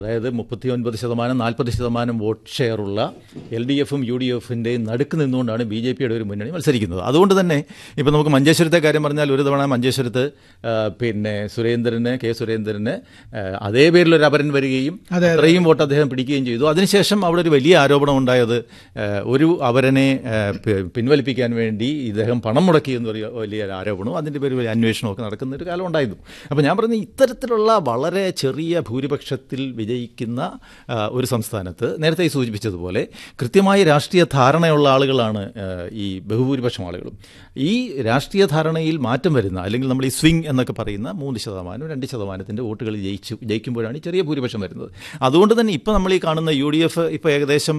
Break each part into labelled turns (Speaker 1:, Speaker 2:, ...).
Speaker 1: അതായത് മുപ്പത്തി ഒൻപത് ശതമാനം നാൽപ്പത് ശതമാനം വോട്ട് ഷെയറുള്ള എൽ ഡി എഫും യു ഡി എഫിൻ്റെയും നടുക്ക് നിന്നുകൊണ്ടാണ് ബി ജെ പിയുടെ ഒരു മുന്നണി മത്സരിക്കുന്നത് അതുകൊണ്ട് തന്നെ ഇപ്പോൾ നമുക്ക് മഞ്ചേശ്വരത്തെ കാര്യം പറഞ്ഞാൽ ഒരു തവണ മഞ്ചേശ്വരത്ത് ആ, പിന്നെ സുരേന്ദ്രന് കെ സുരേന്ദ്രന് ആ, അതേ പേരിലൊരു അപരൻ വരികയും അത്രയും വോട്ട് അദ്ദേഹം പിടിക്കുകയും ചെയ്തു അതിനുശേഷം അവിടെ ഒരു വലിയ ആരോപണം ഉണ്ടായത് ആ, ഒരു അപരനെ ആ, പി- പിൻവലിപ്പിക്കാൻ വേണ്ടി ഇദ്ദേഹം പണം മുടക്കി എന്ന് പറയുക വലിയ ഒരു ആരോപണവും അതിൻ്റെ പേരിൽ വലിയ അന്വേഷണമൊക്കെ നടക്കുന്ന ഒരു കാലം ഉണ്ടായിരുന്നു അപ്പോൾ ഞാൻ പറഞ്ഞ ഇത്തരത്തിലുള്ള വളരെ ചെറിയ ഭൂരിപക്ഷത്തിൽ വിജയിക്കുന്ന ആ, ഒരു സംസ്ഥാനത്ത് നേരത്തെ ഈ സൂചിപ്പിച്ചതുപോലെ കൃത്യമായി രാഷ്ട്രീയ ധാരണയുള്ള ആളുകളാണ് ആ, ഈ ബഹുഭൂരിപക്ഷം ആളുകളും ഈ രാഷ്ട്രീയ ധാരണയിൽ മാറ്റം വരുന്ന അല്ലെങ്കിൽ നമ്മൾ ഈ സ്വിംഗ് എന്നൊക്കെ പറയുന്ന മൂന്ന് ശതമാനം രണ്ട് ശതമാനത്തിൻ്റെ വോട്ടുകൾ ജയിച്ചു ജയിക്കുമ്പോഴാണ് ഈ ചെറിയ ഭൂരിപക്ഷം വരുന്നത് അതുകൊണ്ട് തന്നെ ഇപ്പോൾ നമ്മൾ ഈ കാണുന്ന യു ഡി എഫ് ഇപ്പോൾ ഏകദേശം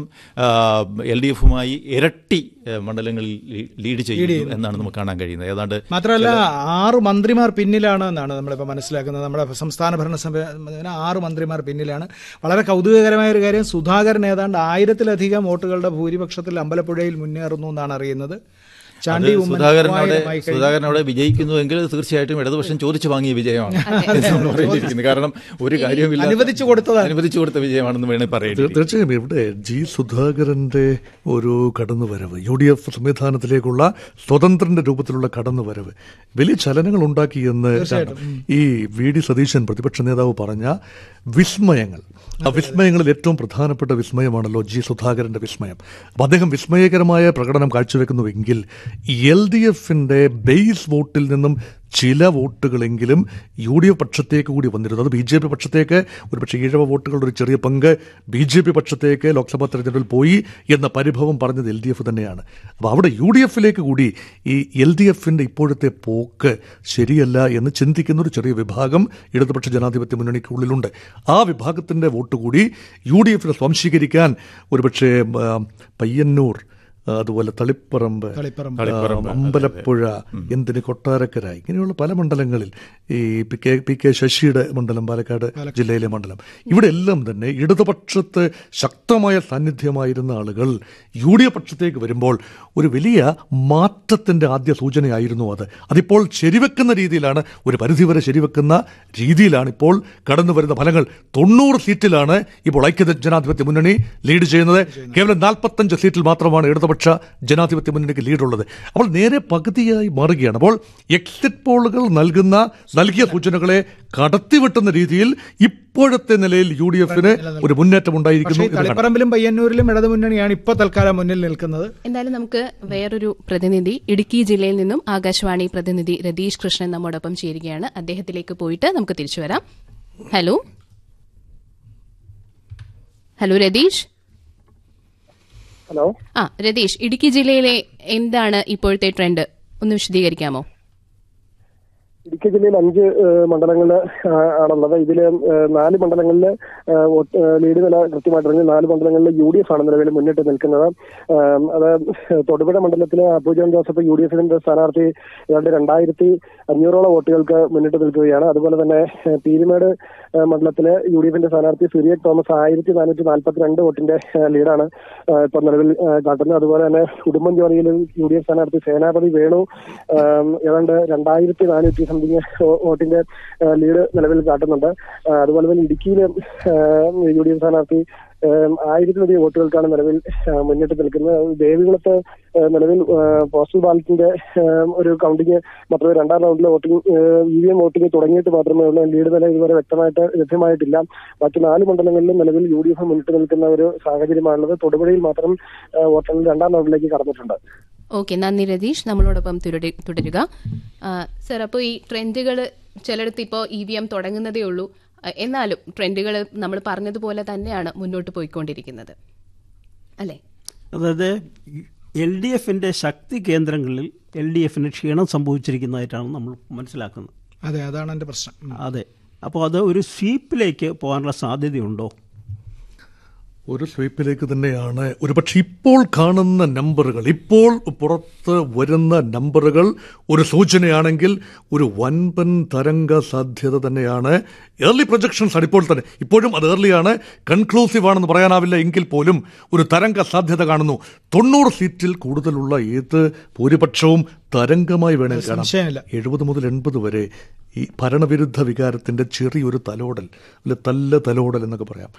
Speaker 1: എൽ ഡി എഫുമായി ഇരട്ടി ആ, മണ്ഡലങ്ങളിൽ ലീ- ലീഡ് ചെയ്യുന്നു എന്നാണ് നമുക്ക് കാണാൻ കഴിയുന്നത് ഏതാണ്ട്
Speaker 2: മാത്രമല്ല ആറ് മന്ത്രിമാർ പിന്നിലാണ് എന്നാണ് നമ്മളിപ്പോൾ മനസ്സിലാക്കുന്നത് നമ്മുടെ സംസ്ഥാന ഭരണസഭ ആറ് മന്ത്രിമാർ പിന്നിലാണ് വളരെ കൗതുകകരമായ ഒരു കാര്യം സുധാകരൻ ഏതാണ്ട് ആയിരത്തിലധികം വോട്ടുകളുടെ ഭൂരിപക്ഷത്തിൽ അമ്പലപ്പുഴയിൽ മുന്നേറുന്നു എന്നാണ് അറിയുന്നത് ചാണ്ടി ഉമ്മൻ
Speaker 1: സുധാകരനോട്
Speaker 2: മൂവായിരമായി കഴിഞ്ഞു.
Speaker 1: സുധാകരനോട് വിജയിക്കുന്നുവെങ്കിൽ അത് തീർച്ചയായിട്ടും ഇടതുപക്ഷം ചോദിച്ചു വാങ്ങിയ വിജയമാണ് എന്ന് നമ്മൾ പറഞ്ഞിരിക്കുന്നത് കാരണം ഒരു കാര്യമില്ല
Speaker 2: അനുവദിച്ചു കൊടുത്തതാണ്.
Speaker 1: അനുവദിച്ചു കൊടുത്ത വിജയമാണെന്ന് വേണേൽ
Speaker 3: തീർ-
Speaker 1: പറയേണ്ടി
Speaker 3: തീർച്ചയായും ഇവിടെ ജി സുധാകരന്റെ ഒരു കടന്നുവരവ് യു ഡി എഫ് സംവിധാനത്തിലേക്കുള്ള സ്വതന്ത്രന്റെ രൂപത്തിലുള്ള കടന്നുവരവ് വലിയ ചലനങ്ങൾ ഉണ്ടാക്കിയെന്ന് ഈ വി ഡി സതീശൻ പ്രതിപക്ഷ നേതാവ് പറഞ്ഞ വിസ്മയങ്ങൾ ആ വിസ്മയങ്ങളിൽ ഏറ്റവും പ്രധാനപ്പെട്ട വിസ്മയമാണല്ലോ ജി സുധാകരന്റെ വിസ്മയം അപ്പൊ അദ്ദേഹം വിസ്മയകരമായ പ്രകടനം കാഴ്ചവെക്കുന്നുവെങ്കിൽ എൽ ഡി എഫിന്റെ ബേസ് വോട്ടിൽ നിന്നും ചില വോട്ടുകളെങ്കിലും യു ഡി എഫ് പക്ഷത്തേക്ക് കൂടി വന്നിരുന്നു അത് ബി ജെ പി പക്ഷത്തേക്ക് ഒരുപക്ഷെ ഈഴവ വോട്ടുകളുടെ ഒരു ചെറിയ പങ്ക് ബി ജെ പി പക്ഷത്തേക്ക് ലോക്സഭാ തെരഞ്ഞെടുപ്പിൽ പോയി എന്ന പരിഭവം പറഞ്ഞത് എൽ ഡി എഫ് തന്നെയാണ് അപ്പോൾ അവിടെ യു ഡി എഫിലേക്ക് കൂടി ഈ എൽ ഡി എഫിന്റെ ഇപ്പോഴത്തെ പോക്ക് ശരിയല്ല എന്ന് ചിന്തിക്കുന്ന ഒരു ചെറിയ വിഭാഗം ഇടതുപക്ഷ ജനാധിപത്യ മുന്നണിക്കുള്ളിലുണ്ട് ആ വിഭാഗത്തിന്റെ വോട്ട് കൂടി യു ഡി എഫിനെ സ്വാംശീകരിക്കാൻ ഒരുപക്ഷെ ആ, പയ്യന്നൂർ ആ, അതുപോലെ തളിപ്പറമ്പ്
Speaker 2: തളിപ്പറമ്പ്.
Speaker 3: ആ, അമ്പലപ്പുഴ എന്തിന് കൊട്ടാരക്കര ഇങ്ങനെയുള്ള പല മണ്ഡലങ്ങളിൽ ഈ പി കെ പി കെ ശശിയുടെ മണ്ഡലം പാലക്കാട് ജില്ലയിലെ മണ്ഡലം ഇവിടെ എല്ലാം തന്നെ ഇടതുപക്ഷത്ത് ശക്തമായ സാന്നിധ്യമായിരുന്ന ആളുകൾ യു ഡി എഫ് പക്ഷത്തേക്ക് വരുമ്പോൾ ഒരു വലിയ മാറ്റത്തിന്റെ ആദ്യ സൂചനയായിരുന്നു അത് അതിപ്പോൾ ശരിവെക്കുന്ന രീതിയിലാണ് ഒരു പരിധിവരെ ശരിവെക്കുന്ന രീതിയിലാണ് ഇപ്പോൾ കടന്നു വരുന്ന ഫലങ്ങൾ തൊണ്ണൂറ് സീറ്റിലാണ് ഇപ്പോൾ ഐക്യ ജനാധിപത്യ മുന്നണി ലീഡ് ചെയ്യുന്നത് കേവലം നാൽപ്പത്തഞ്ച് സീറ്റിൽ മാത്രമാണ് ഇടതുപക്ഷ ജനാധിപത്യ മുന്നണിക്ക് ലീഡുള്ളത് അപ്പോൾ നേരെ പകുതിയായി മാറുകയാണ് അപ്പോൾ എക്സിറ്റ് പോളുകൾ നൽകുന്ന നൽകിയ സൂചനകളെ കടത്തിവെട്ടുന്ന രീതിയിൽ ഇപ്പോഴത്തെ നിലയിൽ യു ഡി എഫിന് ഒരു മുന്നേറ്റം
Speaker 2: പക്ഷേ
Speaker 3: ഉണ്ടായിരിക്കുന്നു
Speaker 2: ഈ
Speaker 3: എന്ന് കാണാം.
Speaker 2: തളിപ്പറമ്പിലും പയ്യന്നൂരിലും ഇടതുമുന്നണിയാണ് ഇപ്പോൾ തൽക്കാലം മുന്നിൽ നിൽക്കുന്നത്
Speaker 4: എന്തായാലും നമുക്ക് വേറൊരു പ്രതിനിധി ഇടുക്കി ജില്ലയിൽ നിന്നും ആകാശവാണി പ്രതിനിധി രതീഷ് കൃഷ്ണൻ നമ്മോടൊപ്പം ചേരുകയാണ് അദ്ദേഹത്തിലേക്ക് പോയിട്ട് നമുക്ക് തിരിച്ചു വരാം ഹലോ ഹലോ രതീഷ്
Speaker 5: ഹലോ
Speaker 4: ആ രതീഷ് ഇടുക്കി ജില്ലയിലെ എന്താണ് ഇപ്പോഴത്തെ ട്രെൻഡ് ഒന്ന് വിശദീകരിക്കാമോ
Speaker 5: ഇടുക്കി ജില്ലയിൽ അഞ്ച് ഏഹ്, മണ്ഡലങ്ങളിൽ ആ, ആണുള്ളത് ഇതിൽ നാല് മണ്ഡലങ്ങളിൽ ഏഹ്, വോട്ട്, ഏഹ്, ലീഡ് നില കൃത്യമായിട്ട് പറഞ്ഞാൽ നാല് മണ്ഡലങ്ങളിൽ യു ഡി എഫ് ആണ് നിലവിൽ മുന്നിട്ട് നിൽക്കുന്നത് ഏഹ്, അത് തൊടുപുഴ മണ്ഡലത്തിൽ അബുജോൻ ജോസഫ് യു ഡി എഫിന്റെ സ്ഥാനാർത്ഥി ഏതാണ്ട് രണ്ടായിരത്തി അഞ്ഞൂറോളം വോട്ടുകൾക്ക് മുന്നിട്ട് നിൽക്കുകയാണ് അതുപോലെ തന്നെ ഏഹ്, പീരുമേട് ഏഹ്, മണ്ഡലത്തിലെ യു ഡി എഫിന്റെ സ്ഥാനാർത്ഥി സിറിയക് തോമസ് ആയിരത്തി നാനൂറ്റി നാൽപ്പത്തിരണ്ട് വോട്ടിന്റെ ഏഹ്, ലീഡാണ് ഏഹ്, ഇപ്പോൾ നിലവിൽ ഏഹ്, കാട്ടുന്നത് അതുപോലെ തന്നെ ഉടുമ്പൻചോലയിൽ യു ഡി എഫ് സ്ഥാനാർത്ഥി സേനാപതി വേണു ഏഹ്, ഏതാണ്ട് രണ്ടായിരത്തി നാനൂറ്റി സംതിങ് വോട്ടിന്റെ ഏഹ്, ലീഡ് നിലവിൽ കാട്ടുന്നുണ്ട് ഏഹ്, അതുപോലെ തന്നെ ഇടുക്കിയിൽ യു ഡി എഫ് സ്ഥാനാർത്ഥി ഏഹ്, ആയിരത്തിലധികം വോട്ടുകൾക്കാണ് നിലവിൽ ഏഹ്, മുന്നിട്ട് നിൽക്കുന്നത് ദേവികുളത്ത് ഏഹ്, നിലവിൽ ഏഹ്, പോസ്റ്റൽ ബാലറ്റിന്റെ ഏഹ്, ഒരു കൗണ്ടിങ് മാത്രമേ രണ്ടാം റൗണ്ടിലെ voting E V M voting തുടങ്ങിയിട്ട് മാത്രമേ ഉള്ളൂ ലീഡ് നില ഇതുവരെ വ്യക്തമായിട്ട് ലഭ്യമായിട്ടില്ല മറ്റ് നാല് മണ്ഡലങ്ങളിലും നിലവിൽ യു ഡി എഫ് മുന്നിട്ട് നിൽക്കുന്ന ഒരു സാഹചര്യമാണുള്ളത് തൊടുപുഴയിൽ മാത്രം ഏഹ്, വോട്ടെണ്ണൽ രണ്ടാം റൗണ്ടിലേക്ക് കടന്നിട്ടുണ്ട്
Speaker 4: ഓക്കെ നന്ദി രതീഷ് നമ്മളോടൊപ്പം തുടരു- തുടരുക ആ, സർ അപ്പോൾ ഈ ട്രെൻഡുകൾ ചിലയിടത്ത് ഇപ്പോൾ ഇ വി എം തുടങ്ങുന്നതേ ഉള്ളൂ ആ, എന്നാലും ട്രെൻഡുകൾ നമ്മൾ പറഞ്ഞതുപോലെ തന്നെയാണ് മുന്നോട്ട് പോയിക്കൊണ്ടിരിക്കുന്നത് അല്ലേ
Speaker 6: അതായത് എൽ ഡി എഫിൻ്റെ ശക്തി കേന്ദ്രങ്ങളിൽ എൽ ഡി എഫിന് ക്ഷീണം സംഭവിച്ചിരിക്കുന്നതായിട്ടാണ് നമ്മൾ മനസ്സിലാക്കുന്നത്
Speaker 2: അതെ അതാണ് എന്റെ പ്രശ്നം ഉം.
Speaker 6: അതെ അപ്പോൾ അത് ഒരു സ്വീപ്പിലേക്ക് പോകാനുള്ള സാധ്യതയുണ്ടോ
Speaker 3: ഒരു സ്വീപ്പിലേക്ക് തന്നെയാണ് ഒരുപക്ഷെ ഇപ്പോൾ കാണുന്ന നമ്പറുകൾ ഇപ്പോൾ പുറത്ത് വരുന്ന നമ്പറുകൾ ഒരു സൂചനയാണെങ്കിൽ ഒരു വൻപൻ തരംഗ സാധ്യത തന്നെയാണ് ഏർലി പ്രൊജക്ഷൻസ് ആണ് ഇപ്പോൾ തന്നെ ഇപ്പോഴും അത് ഏർലിയാണ് കൺക്ലൂസീവ് ആണെന്ന് പറയാനാവില്ല എങ്കിൽ പോലും ഒരു തരംഗ സാധ്യത കാണുന്നു തൊണ്ണൂറ് സീറ്റിൽ കൂടുതലുള്ള ഏത് ഭൂരിപക്ഷവും തരംഗമായി വേണേൽ കാണാം
Speaker 2: സംശയമില്ല.
Speaker 3: എഴുപത് മുതൽ എൺപത് വരെ ഈ ഭരണവിരുദ്ധ വികാരത്തിന്റെ ചെറിയൊരു തലോടൽ അല്ലെ തല്ല തലോടൽ എന്നൊക്കെ പറയാം